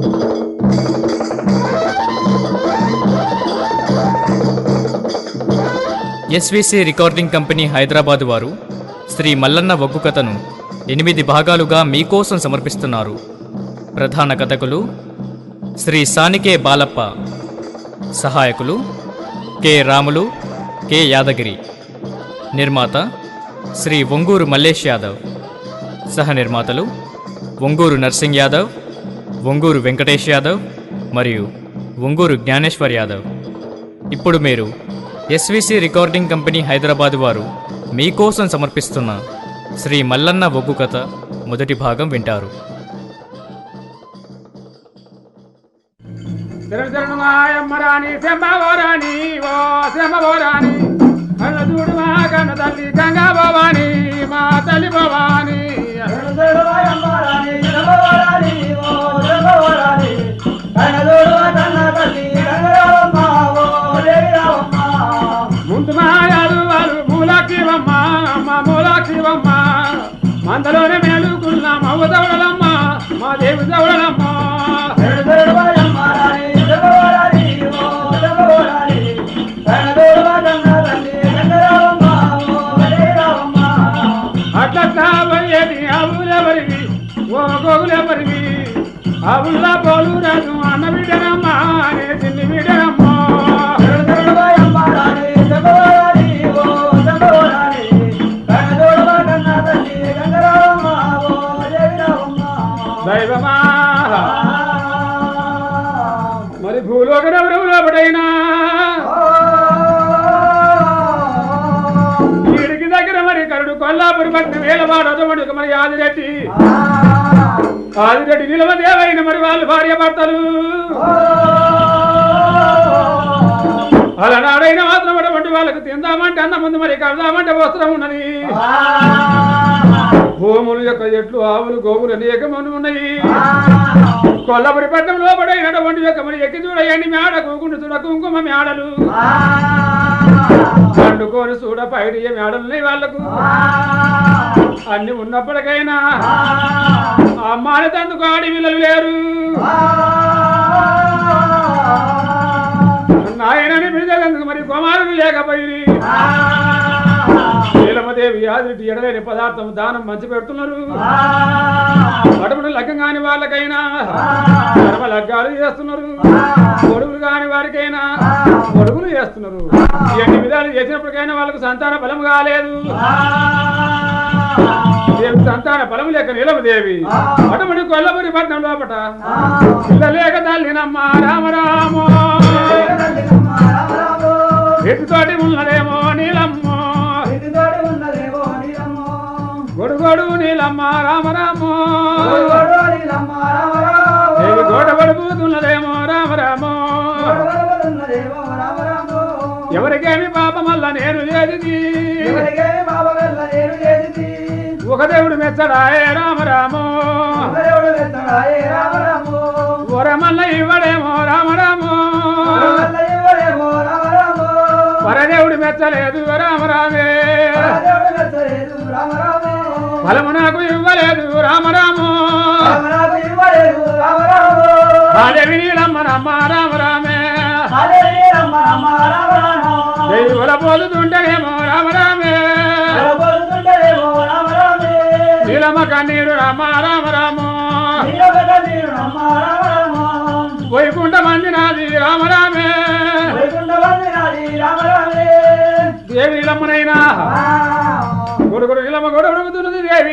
SVC recording company Hyderabad వారు శ్రీ మల్లన్న ఒగ్గు కథను ఎనిమిది భాగాలుగా మీకోసం సమర్పిస్తున్నారు ప్రధాన కథకులు శ్రీ సానికే బాలప్ప సహాయకులు కె రాములు కె యాదగిరి నిర్మాత శ్రీ ఒంగూరు మల్లేష్ యాదవ్ సహ నిర్మాతలు ఒంగూరు నర్సింగ్ యాదవ్ ఒంగూరు వెంకటేష్ యాదవ్ మరియు ఒంగూరు జ్ఞానేశ్వర్ యాదవ్ ఇప్పుడు మీరు ఎస్విసి రికార్డింగ్ కంపెనీ హైదరాబాద్ వారు మీకోసం సమర్పిస్తున్న శ్రీ మల్లన్న ఒగ్గు కథ మొదటి భాగం వింటారు శరణు శరణు మాయమ్మరాని శంభవరాని ఓ శంభవరాని కన్న చూడు మా కన్న తల్లి గంగా భవాని మా తల్లి భవాని ముందు మాయాలు వారు మూలాక్షివమ్మ మా మూలాక్షివమ్మ మందలోనే మేలుకున్న మవ్వ దవడలమ్మ మా దేవి దవడలమ్మ అట్లా పోయేది ఆవులెవరివి ఓ గోగులెవరివి ఆవుల పోలు రాజు అన్న బిడ్డనమ్మా అనే చిన్ని బిడ్డనమ్మా దైవమా మరి భూలోక లోపడైనా వీడికి దగ్గర మరి కరుడు కొల్లాపురి పట్టిన వేలవాడు అదొకడు మరి ఆదిరెడ్డి ఆదిరెడ్డి నిలవదేవైన మరి వాళ్ళు భార్య భర్తలు అలనాడైన మాత్రం అటువంటి వాళ్ళకు తిందామంటే అన్న ముందు మరి కడదామంటే వస్త్రం ఉన్నది భూములు యొక్క ఎట్లు ఆవులు గోవులు అనేక మంది ఉన్నాయి కొల్లపురి పట్టణం లోపడైనటువంటి యొక్క మరి ఎక్కి చూడయండి మేడ కూకుండు చూడ కుంకుమ మేడలు పండుకొని చూడ పైడి మేడలు ఉన్నాయి వాళ్ళకు అన్ని ఉన్నప్పటికైనా అమ్మాని తందుకు ఆడి పిల్లలు లేరు నాయనని పిలిచేందుకు మరి కుమారులు లేకపోయి నీలమదేవి ఆదిరెడ్డి ఎడలేని పదార్థం దానం మంచి పెడుతున్నారు అటువంటి లగ్గం కాని వాళ్ళకైనా కర్మ లగ్గాలు చేస్తున్నారు కొడుకులు కాని వారికైనా కొడుకులు చేస్తున్నారు ఎన్ని విధాలు చేసినప్పటికైనా వాళ్ళకు సంతాన బలం కాలేదు దేవి సంతాన బలం లేక నీలమదేవి అటువంటి కొల్లపురి పట్నం లోపట పిల్లలేక తల్లినమ్మ రామరామో ఎటుతోటి ఉన్నదేమో నీలమ్మో గొడుగొడు నీలమ్మ రామరామో దేవి గోడ పడిపోతున్నదేమో రామరామో ఎవరికేమి పాపమల్ల నేను చేది ఒక దేవుడు మెచ్చడాయే రామరామో వరమల్ల ఇవ్వడేమో రామరామో పరదేవుడు మెచ్చలేదు రామరామే ఫలము నాకు ఇవ్వలేదు రామరామో ఆదేవి నీలమ్మనమ్మ రామరామే దేవుల పోతుంటేనేమో రామరామే నీలమ్మ కన్నీరు రామ రామరామో వైకుంఠ మంది నాది రామరామే దేవి నీలమ్మనైనా గొడుగుడు నీలమ్మ గొడుగుతున్నది దేవి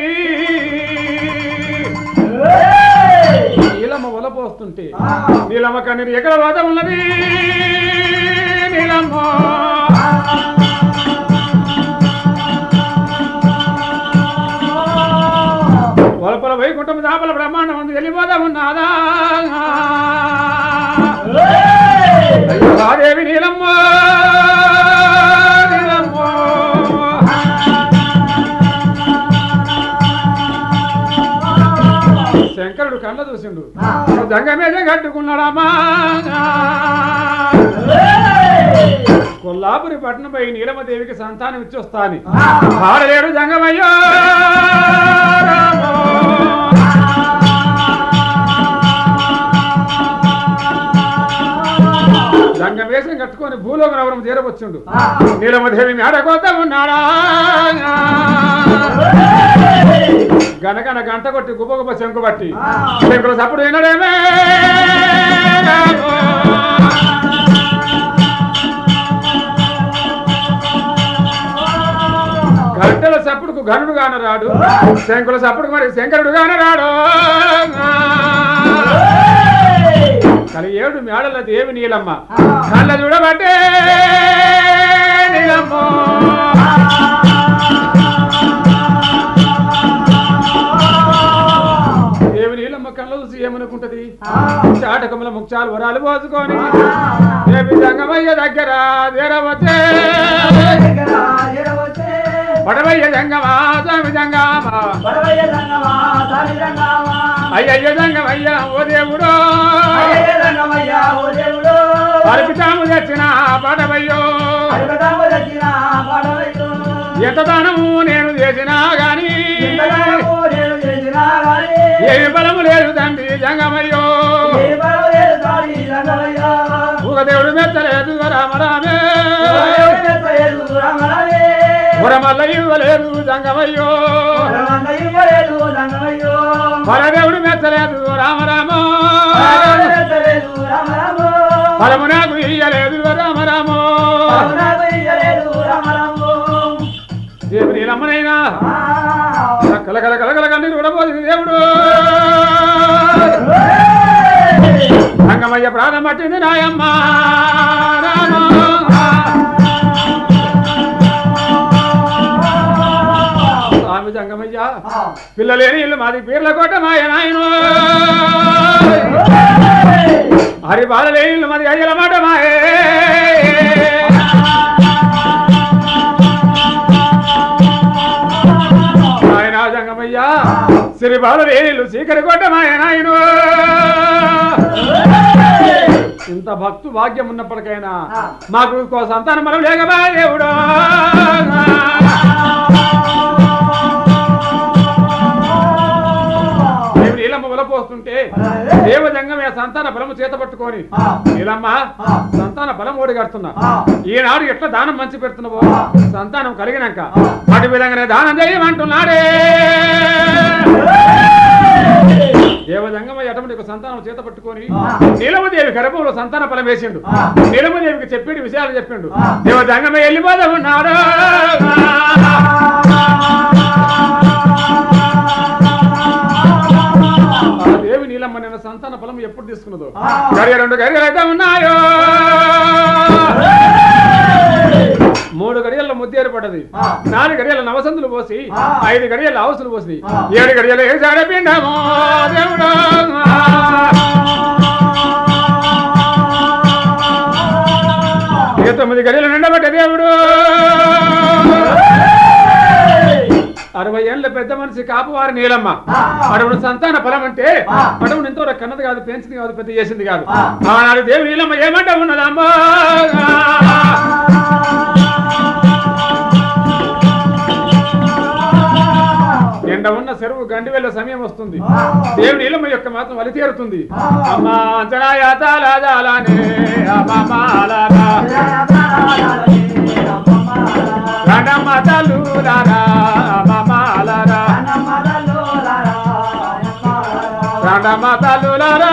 నీలమ్మ వలపోస్తుంటే నీలమ్మ కన్నీరు ఎక్కడ వద ఉన్నది నీలమ్మ వలపల వైకుంఠం దాపల బ్రహ్మాండం ఉంది వెళ్ళిపోదా ఉన్నాదా అయ్యో దేవి నీలమ్మ నీలమ్మ శంకరుడు కళ్ళ చూసిండు దంగ మీద కట్టుకున్నాడమ్మా కొల్లాపురి పట్టణంపై నీలమదేవికి సంతానం ఇచ్చొస్తాని ఆడలేడు జంగమయ్యో రామో. రంగం వేషం కట్టుకొని భూలోక నవరం చేరవచ్చుండు నీలమదేవి మేడ కోత ఉన్నాడా గనగన గంట కొట్టి గుబ గుబ శంకు బట్టి శంకుల సప్పుడు వినడేమే గంటల సప్పుడుకు గనుడు గానరాడు శంకుల సప్పుడుకు మరి శంకరుడు గానరాడు కలి ఏడు మేడల దేవి నీలమ్మ కళ్ళ చూడబట్టే నీలమ్మ దేవి నీలమ్మ కళ్ళ చూసి ఏమనుకుంటది చాటకముల ముఖ్యాలు వరాలు పోసుకొని దేవి సంగమయ్య దగ్గర దేరవచ్చే పడవయ్య జంగమా స్వామి జంగమా అయ్యయ్య జంగమయ్య ఓ దేవుడో అర్పితాము తెచ్చిన పడవయ్యో ఎంత దానము నేను చేసినా గాని ఏమి బలము లేదు తండ్రి జంగమయ్యో ఒక దేవుడు మెచ్చలేదు రామరామే పురమల్ల ఇవ్వలేదు జంగమయ్యో పరదేవుడు మెచ్చలేదు రామరామో ఫలము నాకు ఇయ్యలేదు రామరామో దేవుని రమ్మనైనా కల కల కల కల కన్నీరు విడబోదు దేవుడు రంగమయ్య ప్రాణం పట్టింది నాయమ్మ రామ స్వామి జంగమయ్య పిల్లలేని ఇల్లు మాది పీర్ల కోట మాయ నాయన హరి బాలలేని ఇల్లు మాది అయ్యల మాట మాయే ఆయన జంగమయ్య సిరి బాలలేని ఇల్లు సీకరి కోట మాయ నాయన ఇంత భక్తు భాగ్యం ఉన్నప్పటికైనా మాకు ఇంకో సంతానం మనం లేకబా దేవుడు దేవుడు నీలమ్మ వలపోస్తుంటే దేవజంగమే సంతాన బలము చేత పట్టుకొని నీలమ్మ సంతాన బలం ఓడిగడుతున్నా ఈనాడు ఎట్లా దానం మంచి పెడుతున్నావో సంతానం కలిగినాక అటు విధంగానే దానం చేయమంటున్నాడే దేవజంగమ ఎటువంటి ఒక సంతానం చేత పట్టుకొని నీలమదేవి గర్భంలో సంతాన ఫలం వేసిండు నీలమదేవికి చెప్పేటి విషయాలు చెప్పిండు దేవజంగమ వెళ్ళిపోదా ఉన్నాడు ఆ దేవి నీలమ్మ నిన్న సంతాన ఫలం ఎప్పుడు తీసుకున్నదో గడియ రెండు గడియలు అయితే ఉన్నాయో మూడు గడియల్లో ముద్ద ఏర్పడ్డది నాలుగు గడియల నవసందులు పోసి ఐదు గడియల అవసరం పోసి ఏడు గడియలు ఏసాడ పిండము దేవుడు ఇక తొమ్మిది గడియలు నిండబట్ట దేవుడు అరవై ఏళ్ళ పెద్ద మనిషి కాపువారి నీలమ్మ అడవుడు సంతాన ఫలం అంటే అడవుడు ఎంతో కన్నది కాదు పెంచింది కాదు పెద్ద చేసింది కాదు ఆనాడు దేవి నీలమ్మ ఏమంటా ఉన్నదమ్మా ఎండ ఉన్న చెరువు గండి వెళ్ళే సమయం వస్తుంది దేవుని నీలమ్మ యొక్క మాత్రం వలి తీరుతుంది అమ్మా అంచనాయాతాలానే రండమ్మ తల్లులారా అమ్మమాలరా రండమ్మ తల్లులారా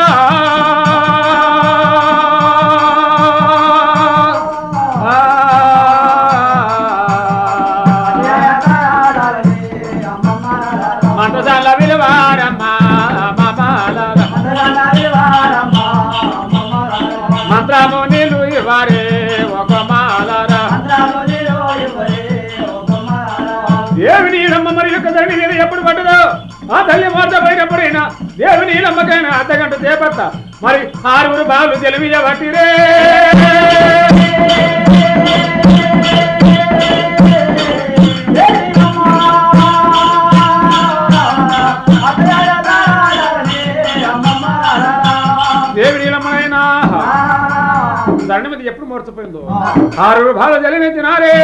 మంటసాల విలువారమ్మ అమ్మమాలరా మంత్రము నీళ్ళు ఇవ్వరే ఒక మాలరా దేవి నీలమ్మ మరి యొక్క తండ్రి మీద ఎప్పుడు పట్టదో ఆ తల్లి మాట పోయినప్పుడైనా దేవి నీలమ్మకైనా అర్ధగంట చేపట్ట మరి ఆరుగురు బాలు తెలివియ పట్టిరే దేవి నీలమ్మనైనా దండ మీద ఎప్పుడు మోర్చపోయిందో ఆరుగురు బాలు తెలివినారే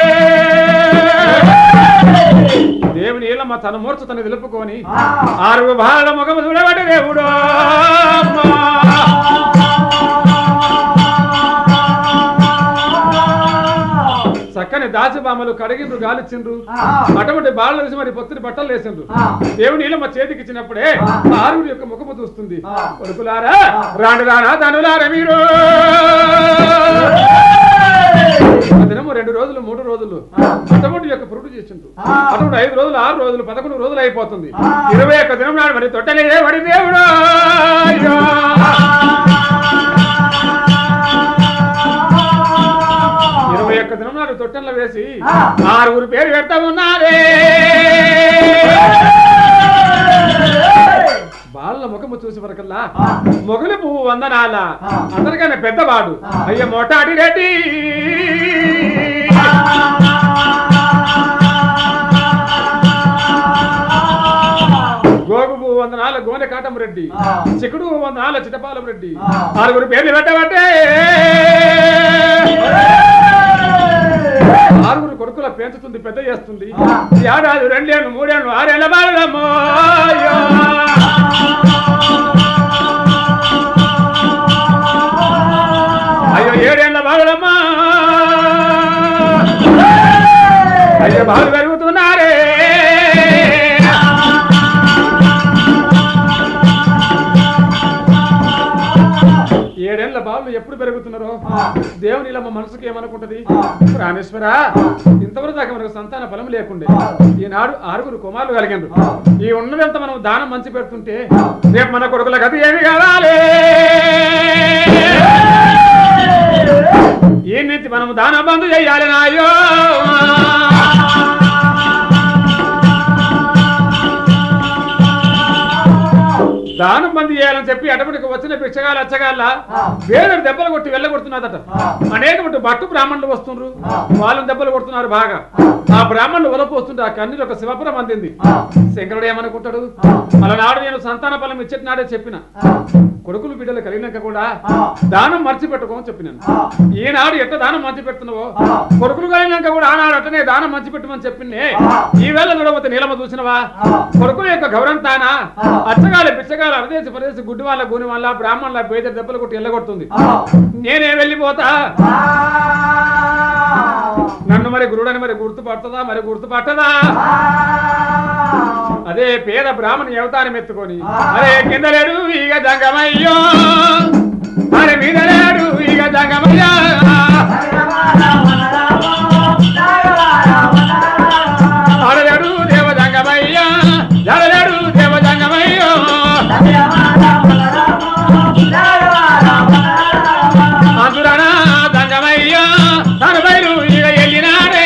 దేవుని నీలమ్మ తన మూర్చ తను తెలుపుకొని ఆరుగురు బాల ముఖము చూడబట్టి దేవుడు దాసిబామలు కడిగిండ్రు గాలిచ్చిండ్రు అటువంటి బాళ్ళ వేసి మరి పొత్తిని బట్టలు వేసిండ్రు దేవుని నీళ్ళ మా చేతికి ఇచ్చినప్పుడే ఆ ఆరుగురి యొక్క ముఖము చూస్తుంది కొడుకులారా రాండి రానా తనులారా మీరు ఆ దినము రెండు రోజులు మూడు రోజులు అటువంటి యొక్క పురుడు చేసిండ్రు అటువంటి ఐదు రోజులు ఆరు రోజులు పదకొండు రోజులు అయిపోతుంది ఇరవై ఒక్క దినం నాడు మరి తొట్టలే వడి దేవుడు అయ్యో. ఇరవై ఒక్క దినం నాడు తొట్టెల్లో వేసి ఆరుగురు పేరు పెడతా ఉన్నారే బాల ముఖము చూసి వరకల్లా మొగలు పువ్వు వందనాల అందరికన్నా పెద్దవాడు అయ్య మోటాడి రెడ్డి గోగు పువ్వు వందనాల గోనె కాటం రెడ్డి చిక్కుడు పువ్వు వందనాల చిటపాలం రెడ్డి ఆరుగురు పేర్లు పెట్టబట్టే ఆరుగురు కొడుకుల పెంచుతుంది పెద్ద చేస్తుంది ఈ ఏడాది రెండేళ్ళు మూడేళ్ళు ఆరేళ్ళ బాలమ్మో అయ్యో. అయ్యో ఏడేళ్ళ బాలమ్మా అయ్యో బాలు పెరుగుతున్నారే ఏడేళ్ల బాలు ఎప్పుడు పెరుగుతున్నారో దేవుని ఇలా మా మనసుకి ఏమనుకుంటది రామేశ్వర ఇంతవరకు దాకా మనకు సంతాన ఫలం లేకుండే ఈనాడు ఆరుగురు కుమారులు కలిగిండ్రు ఈ ఉన్నదంతా మనం దానం మంచి పెడుతుంటే రేపు మన కొడుకుల గతి ఏమి కావాలి ఈ నుంచి మనం దాన బంధు చెయ్యాలి నాయో దానం బంద్ చేయాలని చెప్పి అటపటికి వచ్చిన భిక్షగాలు అచ్చగాళ్ళ వేరే దెబ్బలు కొట్టి వెళ్ళగొడుతున్నదట అనేకమంది భట్టు బ్రాహ్మణులు వస్తుండ్రు వాళ్ళని దెబ్బలు కొడుతున్నారు బాగా ఆ బ్రాహ్మణులు వలపోస్తుంటే ఆ కన్నీరు ఒక శివపురం అందింది శంకరుడు ఏమనుకుంటాడు అలనాడు నేను సంతాన ఫలం ఇచ్చేటి నాడే చెప్పిన కొడుకులు బిడ్డలు కలిగినాక కూడా దానం మర్చిపెట్టుకోమని చెప్పినాను ఈనాడు ఎట్ట దానం మంచి పెడుతున్నావో కొడుకులు కలిగినాక కూడా ఆనాడు అట్టనే దానం మంచి పెట్టమని చెప్పిందే ఈ వేళ చూడబోతే నీలమ చూసినవా కొడుకుల యొక్క గౌరంతానా అచ్చగాలి పిచ్చగాలి అరదేశ పరదేశ గుడ్డి వాళ్ళ గుని వాళ్ళ బ్రాహ్మణుల పేద దెబ్బలు కొట్టి ఎల్లగొడుతుంది నేనే వెళ్ళిపోతా నన్ను మరి గురుడని మరి గుర్తుపడుతుందా మరి గుర్తుపట్టదా అదే పేద బ్రాహ్మణి అవతారం ఎత్తుకొని అరే కింద లేడు ఇక జంగమయ్యో అరే మీద లేడు ఇక జంగమయ్యా ఆడలేడు దేవ జంగమయ్యా జడలేడు దేవ జంగమయ్యో అందురనా జంగమయ్యా తన బయలు ఇక వెళ్ళినారే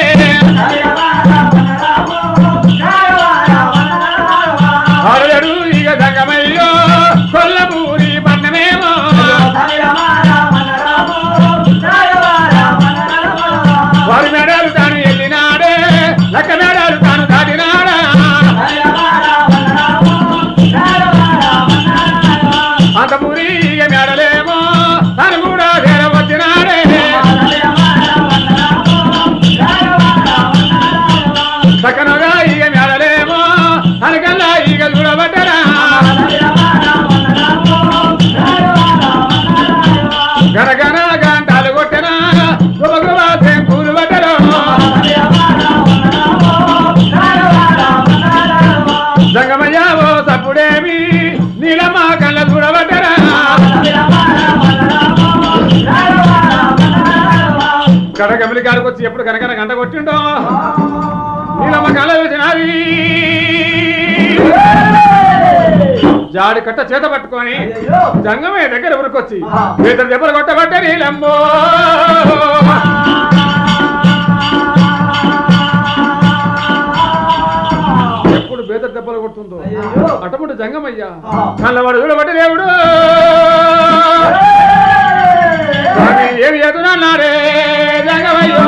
ఆడలేడు ఇక జంగమయ్యో కొల్లపూరి పట్టణమేమో వారి మేడాలు తాను వెళ్ళినాడే లక్క మేడాలు తాను దాటినాడా అంతపూరి ఇక మేడలేమో తను కూడా వేర వచ్చినాడే సకనగా ఇక మేడలేమో తనకల్లా ఇక చూడబట్టరా గనగన గంటలు కొట్టనా గుబ గుబ పూలు పట్టరు జంగమయ్య ఓ తప్పుడేమి నీలమ్మ కళ్ళ చూడబట్టరా గడగమిలి కాడికి వచ్చి ఎప్పుడు కనకన గంట కొట్టిండో నీలమ్మ కళ్ళ చూసినవి జాడి కట్ట చేత పట్టుకొని జంగమయ్య దగ్గర ఉరికొచ్చి ఇద్దరు దెబ్బలు కొట్టబట్టే నీలమ్మో ఎప్పుడు బేదర్ దెబ్బలు కొడుతుందో అటువంటి జంగమయ్య కళ్ళవాడు చూడబట్టి దేవుడు స్వామి ఏమి ఎదురన్నారే జంగమయ్యో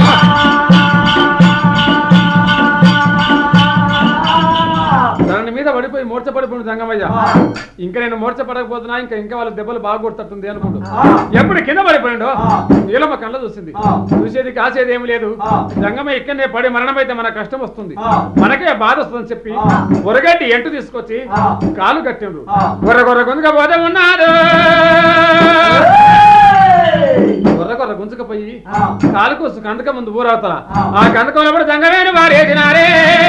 దాని మీద పడిపోయి మూర్చ పడిపోయిన సంగమయ్య ఇంకా నేను మూర్చ పడకపోతున్నా ఇంకా ఇంకా వాళ్ళ దెబ్బలు బాగా కొడుతుంది అనుకుంటూ ఎప్పుడు కింద పడిపోయిండో నీలమ్మ కళ్ళ చూసింది చూసేది కాసేది ఏమి లేదు జంగమయ్య ఇక్కడనే పడి మరణమైతే మన కష్టం వస్తుంది మనకే బాధ వస్తుందని చెప్పి ఉరగడ్డి ఎంటు తీసుకొచ్చి కాలు కట్టిండ్రు గొర్ర గొర్ర గుంజుక పోతే ఉన్నారు గొర్ర గొర్ర గుంజుక గుంజుకపోయి కాలుకోసు కందక ముందు ఊరవుతా ఆ కందకంలో కూడా జంగమేని వారు వేసినారే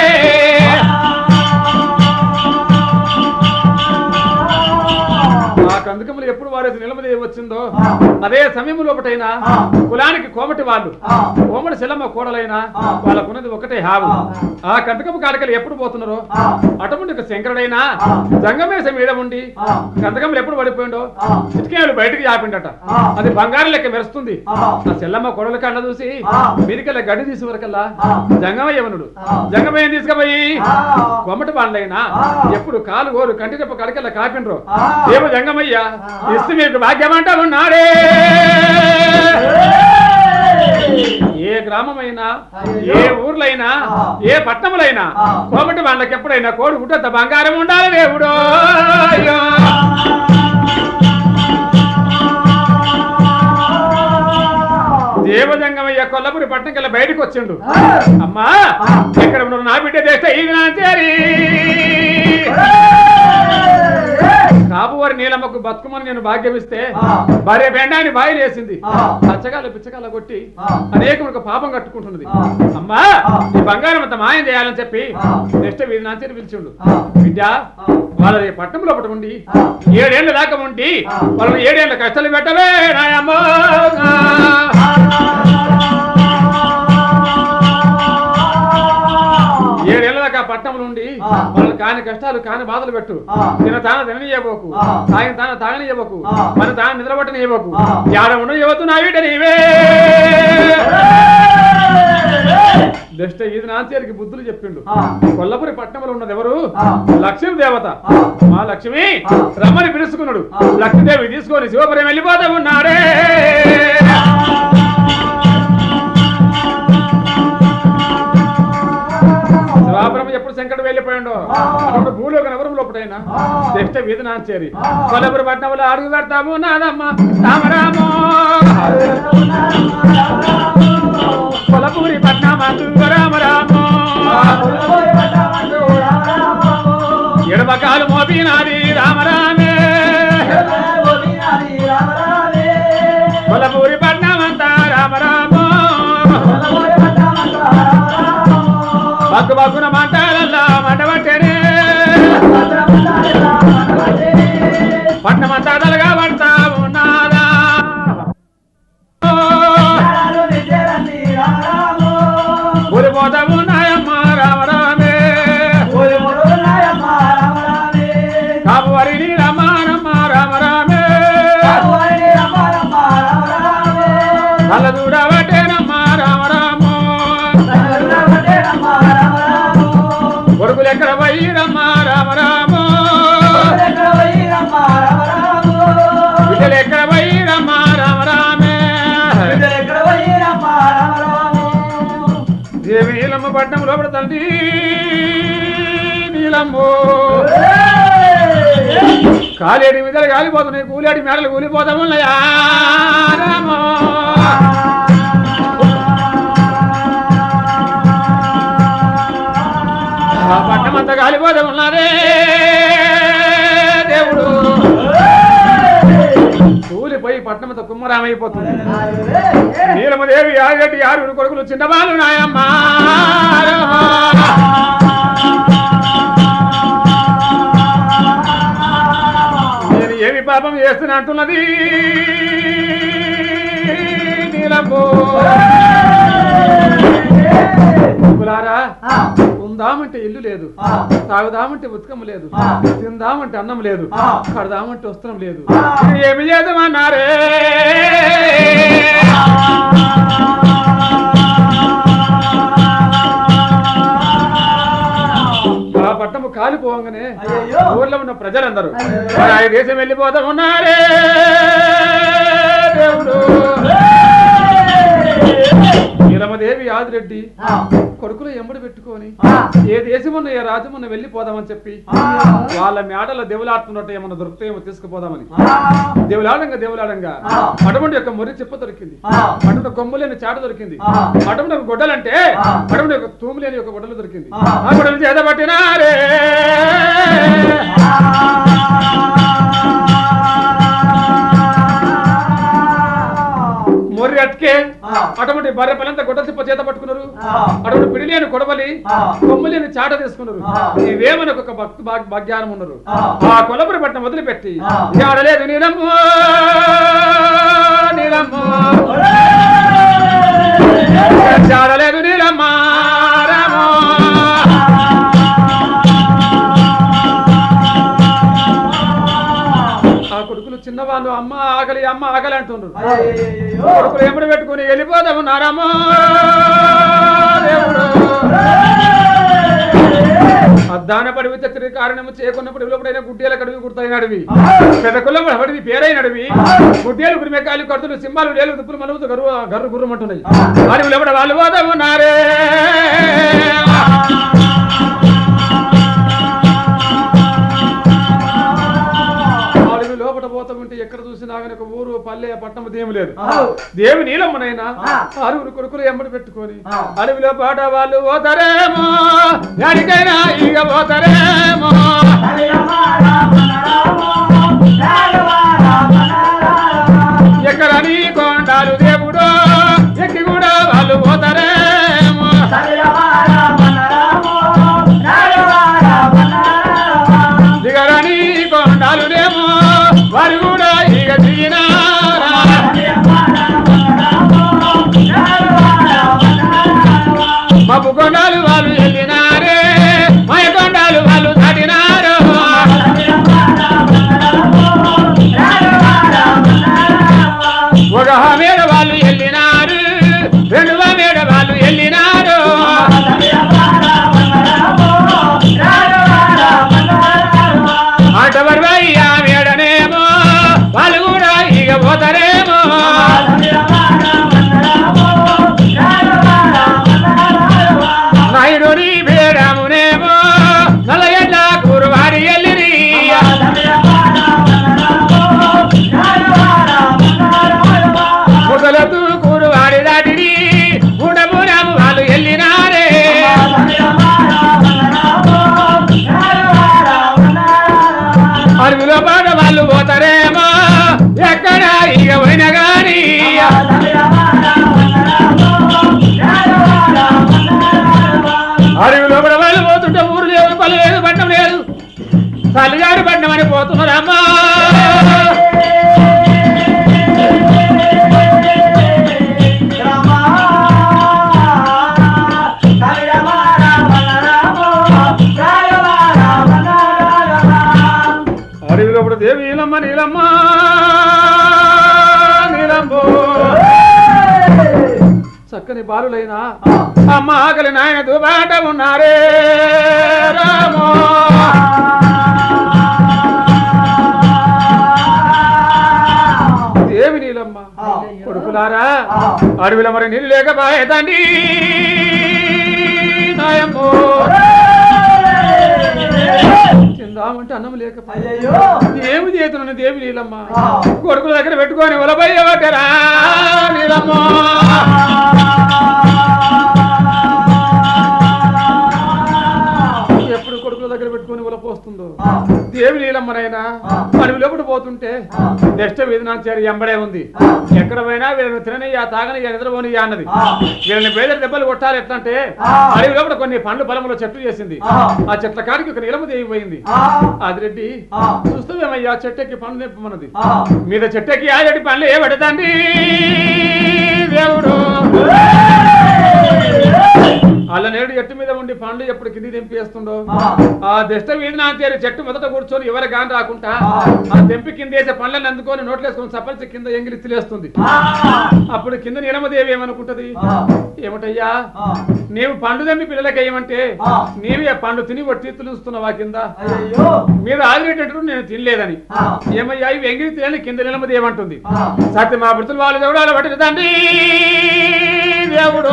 ఆ కందకములు ఎప్పుడు వారేసి నిలబడి వచ్చిందో అదే సమయం లోపటైనా కులానికి కోమటి వాళ్ళు కోమటి శిలమ్మ కోడలైనా వాళ్ళకున్నది ఒకటే హావు ఆ కందకము కాడకలు ఎప్పుడు పోతున్నారో అటువంటి ఒక శంకరుడైనా జంగమేశం మీద ఉండి కందకములు ఎప్పుడు పడిపోయిండో చిటికేలు బయటికి చాపిండట అది బంగారం లెక్క మెరుస్తుంది ఆ చెల్లమ్మ కొడల కళ్ళ చూసి మీదికెళ్ళ గడ్డి తీసి వరకల్లా జంగమయ్యవనుడు జంగమయ్య తీసుకుపోయి కొమ్మటి పండ్లైనా ఎప్పుడు కాలు గోరు కంటి రెప్ప కడకెళ్ళ కాపిండ్రు ఏమో జంగమయ్య ఇస్తే మీకు భాగ్యమంటా ఉన్నాడే ఏ గ్రామమైనా ఏ ఊర్లైనా ఏ పట్టణములైనా కోమటి వాళ్ళకి ఎప్పుడైనా కోడి గుడ్డంత బంగారం ఉండాలి దేవుడు అయ్యో. దేవజంగమయ్య కొల్లపురి పట్టణం కల్లా బయటకు వచ్చిండు అమ్మా ఎక్కడ ఉన్న నా బిడ్డ దేశ ఇది నా చేరి కాబోవారి నీలమ్మకు బతుకమని నేను భాగ్యమిస్తే భార్య బెండాన్ని బాయి వేసింది పచ్చగాల పిచ్చగాల కొట్టి అనేక పాపం కట్టుకుంటున్నది అమ్మా ఈ బంగారం అంత మాయం చేయాలని చెప్పి నెక్స్ట్ వీధి నాచేరి పిలిచిండు బిడ్డ వాళ్ళ ఈ పట్టణం లోపల ఉండి ఏడేళ్ల దాకా ఉండి వాళ్ళని ఏడేళ్ల కష్టాలు పెట్టవే నాయమ్మ ఏడేళ్ల దాకా పట్టణంలో ఉండి వాళ్ళు కాని కష్టాలు కాని బాధలు పెట్టు తిన తాన తిననియబోకు తాగిన తాన తాగనియబోకు మన తాను నిద్రపట్టనియబోకు యాడ ఉండ యువతు నా వీట నీవే దృష్ట ఇది నాచేరికి బుద్ధులు చెప్పిండు కొల్లపురి పట్టణంలో ఉన్నది ఎవరు లక్ష్మీ దేవత మా లక్ష్మి రమ్మని పిలుచుకున్నాడు లక్ష్మీదేవి తీసుకొని శివపురం వెళ్ళిపోతా ఉన్నాడే శివాపురం ఎప్పుడు శంకరుడు వెళ్ళిపోయాడో అప్పుడు భూలోక నగరం లోపటైనా దృష్ట వీధి నాచేరి కొల్లపురి పట్టణంలో అడుగు పెడతాము నాదమ్మ రామరామో కొలపూరి పట్నమందు రామరామో ఎడమకాలు మోపినాది రామరామే కొలపూరి పట్నమంతా రామరామో బగ్గు బగ్గున మంటాలల్లా మంటబట్టేనే పట్నమంతా తలగా పడతా ఉన్నాదా ఊరిపోతా ఉన్నాయమ్మ రామరామే కాపువరిని రమానమ్మ రామరామే కళ్ళ చూడబట్టేనమ్మ రామరామో కొడుకులు ఎక్కడ పోయిరమ్మ రామరామో బిడ్డలు ఎక్కడ పోయిరమ్మ రామరామే దేవి నీలమ్మ పట్నం లోపల తండ్రి నీలమ్మో కాలేడి మీద కాలిపోతున్నాయి కూలేడి మేడలు కూలిపోతామున్నాయా రామో ఆ పట్టణం అంతా కాలిపోతా ఉన్నారే దేవుడు కూలిపోయి పట్టణం అంతా కుమ్మరామైపోతుంది నీలమదేవి ఆగట్టి ఆరుగురు కొడుకులు చిన్నవాళ్ళు నాయమ్మ నేను ఏమి పాపం చేస్తున్నా అంటున్నది నీలమ్మో కులారా ఉందామంటే ఇల్లు లేదు తాగుదామంటే ఉతకం లేదు తిందామంటే అన్నం లేదు కడదామంటే వస్త్రం లేదు ఏమి చేద్దామన్నారే ఆ పట్టము కాలిపోవంగానే అయ్యయ్యో. ఊర్లో ఉన్న ప్రజలందరూ "మన ఈ దేశం వెళ్ళిపోతా ఉన్నారే దేవుడు నీలమదేవి ఆదిరెడ్డి కొడుకులు ఎంబడి పెట్టుకొని ఏ దేశమున్న ఏ రాజ్యమున్న వెళ్ళిపోదామని చెప్పి వాళ్ళ మేడలో దేవులాడుతున్నట్టు ఏమన్నా దొరుకుతాయేమో తీసుకుపోదామని దేవులాడంగా దేవులాడంగా అటువంటి యొక్క మొరి చెప్ప దొరికింది అటువంటి కొమ్ము లేని చాట దొరికింది అటువంటి ఒక గొడ్డలంటే అటువంటి ఒక తూము లేని ఒక గొడ్డలు దొరికింది ఆ గొడ్డలు చేత పట్టినారే మొర్రి అట్కే అటువంటి బర్రె పిల్లంతా గొడ్డ తిప్ప చేత పట్టుకున్నారు ఆ. అటువంటి పిడిలేని కొడవలి ఆ. కొమ్ములేని చాట తీసుకున్నారు ఆ. ఇవేమని ఒక భక్తు భాగ్- భాగ్యానం ఉన్నారు ఆ. ఆ కొలపురి పట్నం వదిలిపెట్టి ఆ. ఆడలేదు నీలమ్మ నీలమ్మ చాడలేదు నీలమ్మ రామో. ఆ కొడుకులు చిన్నవాళ్ళు అమ్మ ఆకలి అమ్మ ఆకలి అంటున్నారు కొడుకులు ఎమ్మడి పెట్టుకుని వెళ్ళిపోదాము నారమ్మా దేవుడు అద్దాన పడివి తెచ్చిన కారణము చేయకున్నప్పుడు ఇవ్వడైనా గుడ్డేల కడివి గుర్తయినడివి పెదకుల పడివి పేరైనడివి గుడ్డేలు గురిమెక్కాయలు కడుతులు సింహాలు లేలు దుప్పులు మలుగుతూ గర్వ గర్రు గుర్రమంటున్నాయి అడవి లోపల వాళ్ళు పోదాము నారే అడవి లోపల పోతా ఉంటే ఎక్కడ చూసినా కానీ ఒక ఊరు పల్లె పట్టణం దేమి లేదు దేవి నీలమ్మనైనా ఆరుగురు కొడుకులు ఎంబడి పెట్టుకొని అడవిలో పాట వాళ్ళు పోతారేమో ఎడికైనా ఇక పోతారేమో ఎక్కడ నీ కొండాలు దేవుడు ఎక్కి కూడా వాళ్ళు పోతారేమో దిగరని కొండాలునేమో వారు కూడా ఇక దిగినారా మబ్బు కొండాలు వాళ్ళు వెళ్ళినారే మయ కొండాలు వాళ్ళు దాటినారు ఒక మేడ వాళ్ళు వెళ్ళినారు రెండు మేడ వాళ్ళు వెళ్ళినారు అటవరి వయ్యా మేడనేమో వాళ్ళు కూడా ఇక పోతారేమో నాయుడు నీ బేడమునేమో నలగడ్డ కురువారి ఎల్లిరి ముసలతు కురువారి దాటిరి గుడమునము వాళ్ళు ఎల్లినారే అడవిలో పాట వాళ్ళు పోతారేమో ఎక్కడ ఇక పోయినా గాని అడవిలో కూడా వాళ్ళు పోతుంటే ఊరు లేదు పల్లె లేదు పట్టణం లేదు తల్లిగారి పట్టణం అని పోతున్నారమ్మా అడవిలో కూడా దేవి నీలమ్మ నీలమ్మ నీలమ్మో చక్కని బాలులైనా అమ్మ ఆకలి నాయన దుబాట ఉన్నారే రామో దేవి నీలమ్మ కొడుకులారా అడవిలో మరి నీళ్ళు లేకపోయే తండ్రి నాయమ్మో తిందామంటే అన్నం లేకపోయే ఏమి చేతున్న దేవి నీలమ్మ కొడుకుల దగ్గర పెట్టుకొని ఉలబయ్య పట్టరా నీలమ్మ ఎప్పుడు కొడుకుల దగ్గర పెట్టుకొని ఉలపోస్తుందో దేవి నీలమ్మనైనా అడవి లోపల పోతుంటే నెక్స్ట్ వీధి నాచారి ఎంబడే ఉంది ఎక్కడ పోయినా వీళ్ళని తిననియ్యా తాగనియ్యా నిద్రపోనియ్యా అన్నది వీళ్ళని బేదరి దెబ్బలు కొట్టాలి ఎట్లా అంటే అడవి లోపల కొన్ని పండ్లు పొలంలో చెట్లు చేసింది ఆ చెట్ల కాడికి ఒక నీలమ దేవి పోయింది ఆదిరెడ్డి చూస్తావేమయ్యా చెట్టెక్కి పండ్లు నింపమన్నది మీద చెట్టెక్కి ఆదిరెడ్డి పండ్లు ఏ పడదండి దేవుడు అల్ల నేడు ఎట్టు మీద ఉండి పండ్లు ఎప్పుడు కింది తెంపేస్తుండో ఆ దెష్ట వీధి నాంతేరు చెట్టు మొదట కూర్చొని ఎవరి గాని రాకుండా ఆ తెంపి కింద వేసే పండ్లను అందుకొని నోట్లేసుకొని సపల్చి కింద ఎంగిలి తిలేస్తుంది అప్పుడు కింద నీలమదేవి ఏమనుకుంటది ఏమిటయ్యా నీవు పండు తెంపి పిల్లలకి ఏమంటే నీవే పండు తిని వట్టి తులుస్తున్నావా కింద మీద ఆగిరేటట్టు నేను తినలేదని ఏమయ్యా ఇవి ఎంగిలి తినని కింద నిలమది ఏమంటుంది సత్య మా భృతులు వాళ్ళు దేవుడు అలా పట్టిన తండ్రి దేవుడు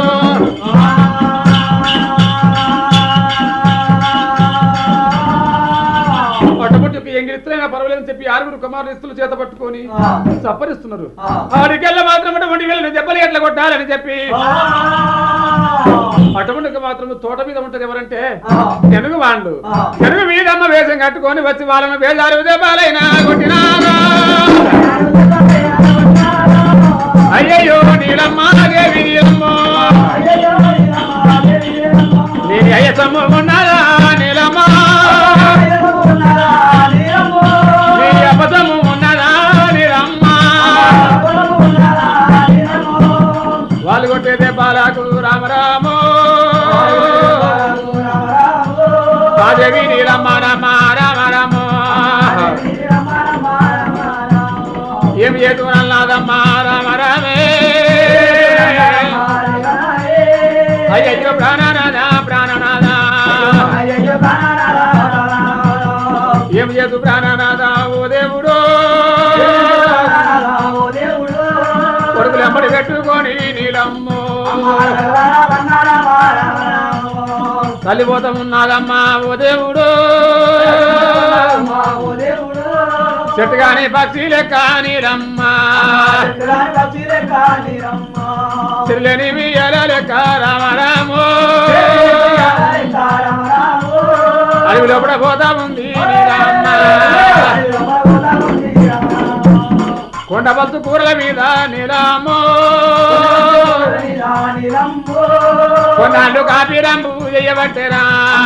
పట్టుబట్టి ఒక ఎంగిలిస్తులైనా పర్వాలేదని చెప్పి ఆరుగురు కుమారులు ఇస్తులు చేత పట్టుకొని సప్పరిస్తున్నారు ఆడికెళ్ళ మాత్రం అటువంటి వెళ్ళిన దెబ్బలు ఎట్లా కొట్టాలని చెప్పి అటువంటి మాత్రం తోట మీద ఉంటది ఎవరంటే తెలుగు వాళ్ళు తెలుగు మీదమ్మ వేషం కట్టుకొని వచ్చి వాళ్ళని వేదారు దెబ్బలైనా కొట్టినారా అయ్యయ్యో నీలమ్మ దేవి రామో మాధవి నీలమ్మ రమ రామ రామో ఏం చేతున్నదమ్మ రామ రామే అయ్యో ప్రాణనాథ ప్రాణనాథ ఏం చేతు ప్రాణనాథ ఓ దేవుడు కొడుకులు ఎంబడి పెట్టుకొని నీలమ్ము తల్లిపోతం ఉన్నదమ్మా ఓ దేవుడు చెట్టు కాని పక్షి లెక్క నీలమ్మ చెల్లెని మీయల లెక్క రామ రాము అడవి లోపల పోతా ఉంది నీలమ్మ కొండ బస్సు కూరల మీద నీలమ్ము కొన్నాళ్ళు కాపీ రంబు చేయబట్టరా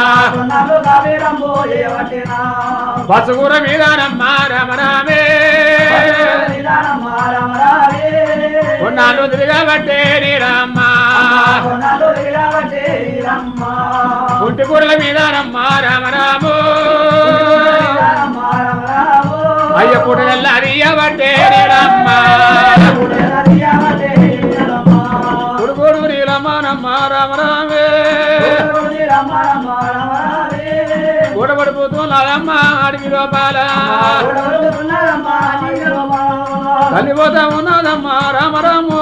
బస్సు కూర మీద నమ్మ రామ రామే కొన్నాళ్ళు తిరగబట్టే నీరమ్మ ఒంటి కూరల మీద నమ్మ రామ రాము అయ్య పుట్టగల్ల అరియబట్టే నీరమ్మ కొడుకోడు నీలమ్మ నమ్మ రామ రామే కూడబడిపోతున్నారమ్మ అడవి లోపాల తల్లిపోతా ఉన్నదమ్మ రామ రాము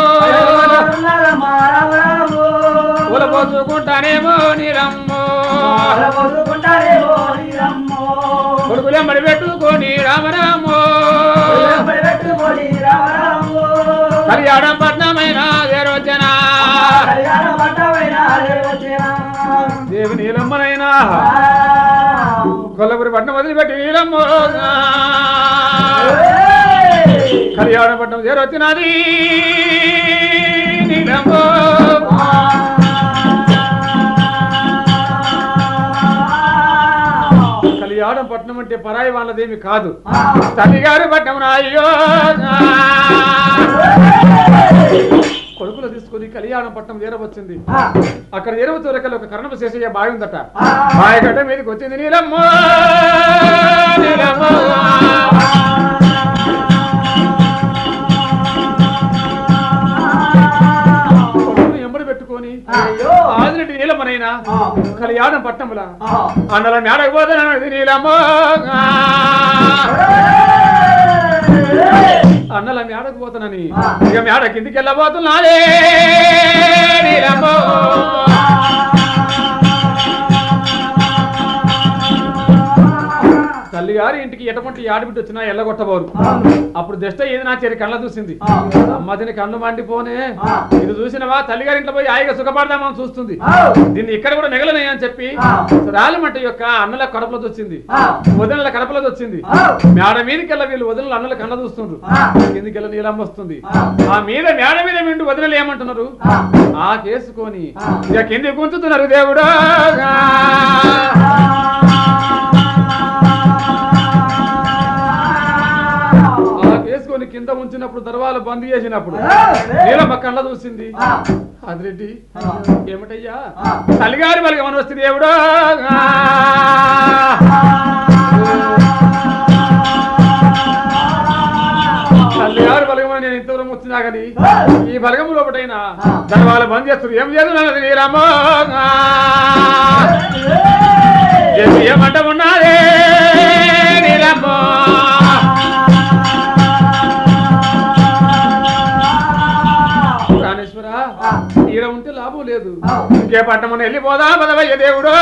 పూల పోసుకుంటానేమో నీరమ్ము కొడుకులెంబడి పెట్టుకొని రామరాము కళ్యాణం పట్నమైన దేరోచన దేవి నీలమ్మనైనా కొల్లపురి పట్నం వదిలిపెట్టి నీలమ్మ కళ్యాణ పట్నం దేరొచ్చినది నీలమ్మ కళ్యాణం పట్నం అంటే పరాయి వాళ్ళదేమి కాదు తల్లిగారు పట్నం అయ్యో కొడుకులు తీసుకొని కళ్యాణం పట్నం చేరవచ్చింది అక్కడ చేరవచ్చు రకాల ఒక కర్ణమ శేషయ్య బావి ఉందట బావి గడ్డ మీదకి వచ్చింది నీలమ్మ నీలమ్మ కొడుకులు ఎంబడి పెట్టుకొని ఆదిరెడ్డి నీలమ్మనైనా కళ్యాణం పట్టముల అన్నల మేడకు పోతానన్నది నీలమ్మ అన్నల మేడకు పోతానని ఇక మేడ కిందికి వెళ్ళబోతున్నాడే నీలమ్మ తల్లిగారి ఇంటికి ఎటువంటి ఆడబిడ్డ వచ్చినా ఎల్లగొట్టబోరు అప్పుడు దష్ట ఏది నా చేరి కళ్ళ చూసింది అమ్మదిని కళ్ళు మండిపోనే ఇది చూసినవా తల్లిగారి ఇంట్లో పోయి హాయిగా సుఖపడదామని చూస్తుంది దీన్ని ఇక్కడ కూడా మిగలనే అని చెప్పి రాలిమంట యొక్క అన్నల కడపలో వచ్చింది వదినల కడపలో వచ్చింది మేడ మీదకెళ్ళ వీళ్ళు వదినలు అన్నల కళ్ళ చూస్తుండ్రు కిందికెళ్ళ నీలమ్మ వస్తుంది ఆ మీద మేడ మీద విండు వదినలు ఏమంటున్నారు ఆ కేసుకొని ఇక కింది గుంచుతున్నారు దేవుడు ఆ కేసుకొని కింద ఉంచినప్పుడు దర్వాలు బంద్ చేసినప్పుడు నీలమ్మ కళ్ళ చూసింది అదిరెడ్డి ఏమిటయ్యా తల్లిగారి వాళ్ళకి మన వస్తుంది దేవుడు తల్లిగారి బలగమని నేను ఇంతవరం వచ్చినా కానీ ఈ బలగము లోపటైనా దర్వాలు బంద్ చేస్తారు ఏం చేస్తున్నది నీరమ్మ ఏమంట ఉన్నదే నీరమ్మ ప్రాణేశ్వర ఈడ ఉంటే లాభం లేదు ఇంకే పట్టమని వెళ్ళిపోదా పదవయ్య దేవుడు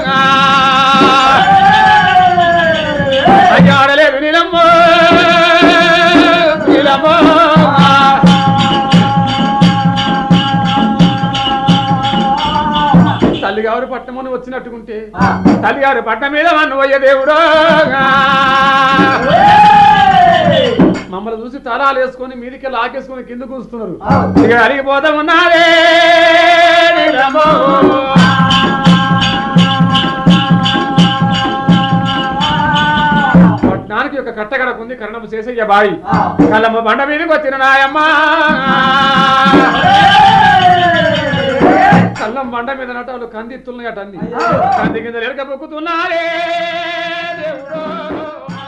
అయ్యా ఆడలేదు నీలమ్మ నీలమ్మ తల్లిగారు పట్టమని వచ్చినట్టుకుంటే తల్లిగారు పట్టం మీద మన్నువయ్య దేవుడు మమ్మల్ని చూసి తలాలు వేసుకొని మీదికి లాకేసుకొని కింద కూస్తున్నారు ఇక అరిగిపోతా ఉన్నారే నీలమ్మో. పట్నానికి ఒక కట్టగడక ఉంది కరణము చేసయ్య బాయి కళ్ళమ్మ బండ మీదకి వచ్చిన నాయమ్మ కళ్ళం బండ మీద నటాలు కంది ఇత్తున్నాయి అట అంది కంది కింద ఎరక పొక్కుతున్నారే దేవుడో